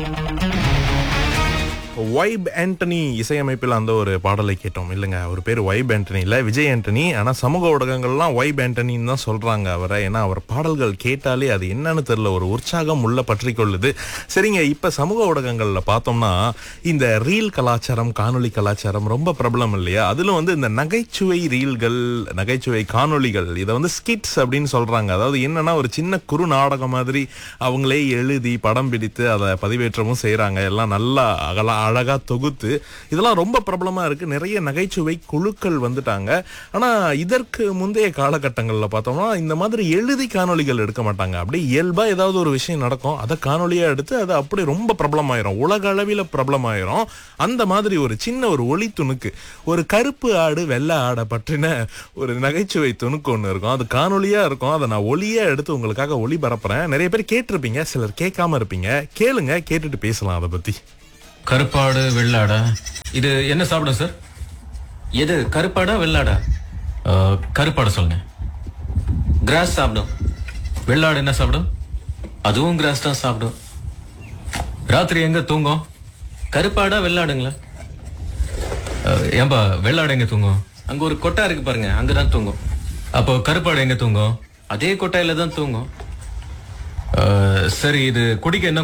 vibe Antony இசையமைப்பில் அந்த ஒரு பாடலை கேட்டோம் இல்லைங்க அவர் பேர் வைப் ஆண்டனி இல்லை விஜய் ஆண்டனி ஆனால் சமூக ஊடகங்கள்லாம் வைப் ஆண்டனின்னு தான் சொல்கிறாங்க அவரை ஏன்னா அவர் பாடல்கள் கேட்டாலே அது என்னன்னு தெரியல ஒரு உற்சாகம் உள்ள பற்றி கொள்ளுது சரிங்க இப்போ சமூக ஊடகங்களில் பார்த்தோம்னா இந்த ரீல் கலாச்சாரம் காணொளி கலாச்சாரம் ரொம்ப பிரபலம் இல்லையா அதிலும் வந்து இந்த நகைச்சுவை ரீல்கள் நகைச்சுவை காணொளிகள் இதை வந்து ஸ்கிட்ஸ் அப்படின்னு சொல்கிறாங்க அதாவது என்னன்னா ஒரு சின்ன குறு நாடகம் மாதிரி அவங்களே எழுதி படம் பிடித்து அதை பதிவேற்றமும் செய்கிறாங்க எல்லாம் நல்லா அகலா அழகா தொகுத்து இதெல்லாம் ரொம்ப பிரபலமா இருக்கு நிறைய நகைச்சுவை குழுக்கள் வந்துட்டாங்க ஆனா இதற்கு முந்தைய காலகட்டங்கள்ல பார்த்தோம்னா இந்த மாதிரி எழுதி காணொளிகள் எடுக்க மாட்டாங்க அப்படியே இயல்பா ஏதாவது ஒரு விஷயம் நடக்கும் அதை காணொளியா எடுத்து அது அப்படி ரொம்ப பிரபலமாயிரும் உலக அளவில் பிரபலமாயிரும் அந்த மாதிரி ஒரு சின்ன ஒரு ஒளி துணுக்கு ஒரு கருப்பு ஆடு வெள்ளை ஆடை பற்றின ஒரு நகைச்சுவை துணுக்கு ஒன்று இருக்கும் அது காணொளியா இருக்கும் அதை நான் ஒளியா எடுத்து உங்களுக்காக ஒளி பரப்புறேன் நிறைய பேர் கேட்டிருப்பீங்க சிலர் கேட்காம இருப்பீங்க கேளுங்க கேட்டுட்டு பேசலாம் அதை பத்தி கருப்பாடு வெள்ளாடா இது என்ன சாப்பிடும் சார் எது கருப்பாடா வெள்ளாடா அஹ், கருப்பாடு சொல்லுங்க கிராஸ் சாப்பிடும் வெள்ளாடு என்ன சாப்பிடும் அதுவும் கிராஸ் தான் சாப்பிடும் ராத்திரி எங்க தூங்கும் கருப்பாடா வெள்ளாடுங்களா அஹ், ஏம்பா வெள்ளாடு எங்க தூங்கும் அங்க ஒரு கொட்டா இருக்கு பாருங்க அங்கதான் தூங்கும் அப்போ கருப்பாடு எங்க தூங்கும் அதே கொட்டாயில தான் தூங்கும் அஹ், சரி இது குடிக்க என்ன